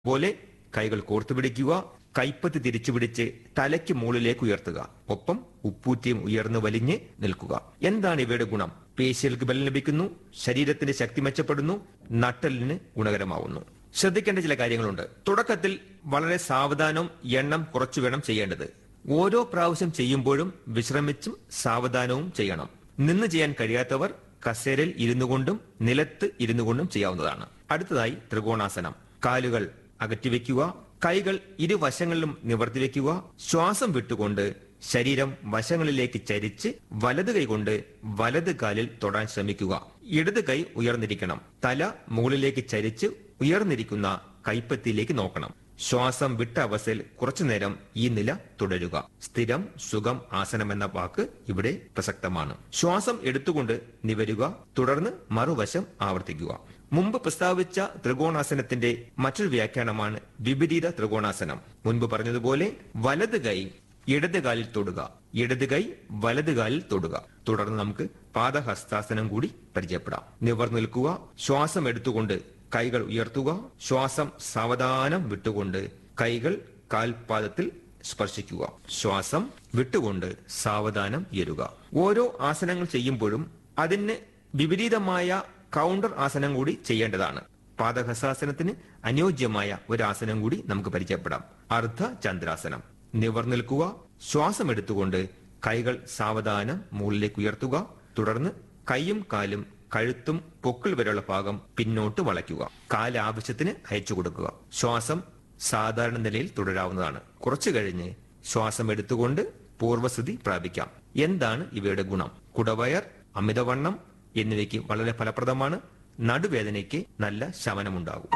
പോലെ കൈകൾ കോർത്തു പിടിക്കുക കൈപ്പത്തി തിരിച്ചു പിടിച്ച് തലയ്ക്ക് മുകളിലേക്ക് ഉയർത്തുക ഒപ്പം ഉപ്പൂറ്റിയും ഉയർന്നു വലിഞ്ഞ് നിൽക്കുക എന്താണ് ഇവയുടെ ഗുണം പേശികൾക്ക് ബലം ലഭിക്കുന്നു ശരീരത്തിന്റെ ശക്തി മെച്ചപ്പെടുന്നു നട്ടലിന് ഗുണകരമാവുന്നു ശ്രദ്ധിക്കേണ്ട ചില കാര്യങ്ങളുണ്ട് തുടക്കത്തിൽ വളരെ സാവധാനവും എണ്ണം കുറച്ചു വേണം ചെയ്യേണ്ടത് ഓരോ പ്രാവശ്യം ചെയ്യുമ്പോഴും വിശ്രമിച്ചും സാവധാനവും ചെയ്യണം നിന്ന് ചെയ്യാൻ കഴിയാത്തവർ കസേരയിൽ ഇരുന്നു കൊണ്ടും നിലത്ത് ഇരുന്നു കൊണ്ടും ചെയ്യാവുന്നതാണ് അടുത്തതായി ത്രികോണാസനം കാലുകൾ അകറ്റിവെക്കുക കൈകൾ ഇരുവശങ്ങളിലും നിവർത്തി വെക്കുക ശ്വാസം വിട്ടുകൊണ്ട് ശരീരം വശങ്ങളിലേക്ക് ചരിച്ച് വലത് കൈ കൊണ്ട് വലത് കാലിൽ തൊടാൻ ശ്രമിക്കുക ഇടത് കൈ ഉയർന്നിരിക്കണം തല മുകളിലേക്ക് ചരിച്ച് ഉയർന്നിരിക്കുന്ന കൈപ്പത്തിയിലേക്ക് നോക്കണം ശ്വാസം വിട്ട അവസ്ഥയിൽ കുറച്ചുനേരം ഈ നില തുടരുക സ്ഥിരം സുഖം ആസനം എന്ന വാക്ക് ഇവിടെ പ്രസക്തമാണ് ശ്വാസം എടുത്തുകൊണ്ട് നിവരുക തുടർന്ന് മറുവശം ആവർത്തിക്കുക മുമ്പ് പ്രസ്താവിച്ച ത്രികോണാസനത്തിന്റെ മറ്റൊരു വ്യാഖ്യാനമാണ് വിപരീത ത്രികോണാസനം മുൻപ് പറഞ്ഞതുപോലെ വലത് കൈ ഇടത് കാലിൽ തൊടുക ഇടത് കൈ വലത് കാലിൽ തൊടുക തുടർന്ന് നമുക്ക് പാദഹസ്താസനം കൂടി പരിചയപ്പെടാം നിവർന്നു നിൽക്കുക ശ്വാസം എടുത്തുകൊണ്ട് കൈകൾ ഉയർത്തുക ശ്വാസം സാവധാനം വിട്ടുകൊണ്ട് കൈകൾ കാൽപാദത്തിൽ സ്പർശിക്കുക ശ്വാസം വിട്ടുകൊണ്ട് സാവധാനം ഉയരുക ഓരോ ആസനങ്ങൾ ചെയ്യുമ്പോഴും അതിന് വിപരീതമായ കൗണ്ടർ ആസനം കൂടി ചെയ്യേണ്ടതാണ് പാദഹസാസനത്തിന് അനുയോജ്യമായ ഒരു ആസനം കൂടി നമുക്ക് പരിചയപ്പെടാം അർദ്ധ ചന്ദ്രാസനം നിവർനിൽക്കുക ശ്വാസം എടുത്തുകൊണ്ട് കൈകൾ സാവധാനം മുകളിലേക്ക് ഉയർത്തുക തുടർന്ന് കൈയും കാലും കഴുത്തും പൊക്കിൾ വരെയുള്ള ഭാഗം പിന്നോട്ട് വളയ്ക്കുക കാല് ആവശ്യത്തിന് അയച്ചു കൊടുക്കുക ശ്വാസം സാധാരണ നിലയിൽ തുടരാവുന്നതാണ് കുറച്ചു കഴിഞ്ഞ് ശ്വാസം എടുത്തുകൊണ്ട് പൂർവ്വസ്ഥിതി പ്രാപിക്കാം എന്താണ് ഇവയുടെ ഗുണം കുടവയർ അമിതവണ്ണം എന്നിവയ്ക്ക് വളരെ ഫലപ്രദമാണ് നടുവേദനയ്ക്ക് നല്ല ശമനമുണ്ടാകും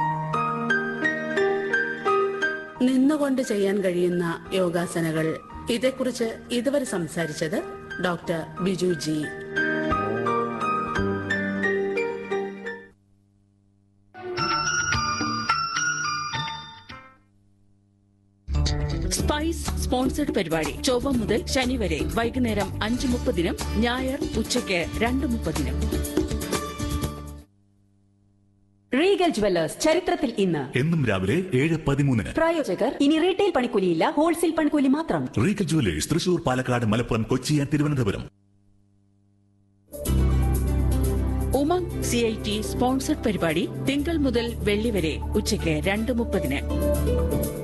നിന്നുകൊണ്ട് ചെയ്യാൻ കഴിയുന്ന യോഗാസനകൾ ഇതേക്കുറിച്ച് ഇതുവരെ സംസാരിച്ചത് doctor Biju G spice sponsored പരിപാടി ചൊവ്വ മുതൽ ശനി വരെ വൈകുന്നേരം അഞ്ച് മുപ്പതിനും ഞായർ ഉച്ചയ്ക്ക് രണ്ട് മുപ്പതിനും റീഗൽ ജുവല്ലേഴ്സ് ചരിത്രത്തിൽ ഇന്ന് എന്നും രാവിലെ ഏഴ് പതിമൂന്നിന് പ്രായോജകർ ഇനി റീറ്റെയിൽ പണിക്കൂലിയില്ല ഹോൾസെയിൽ പണിക്കൂലി മാത്രം Regal Jewellers Thrissur Palakkad Malappuram Kochi and Thiruvananthapuram Umang C I T sponsored പരിപാടി തിങ്കൾ മുതൽ വെള്ളി വരെ ഉച്ചയ്ക്ക് രണ്ട് മുപ്പതിന്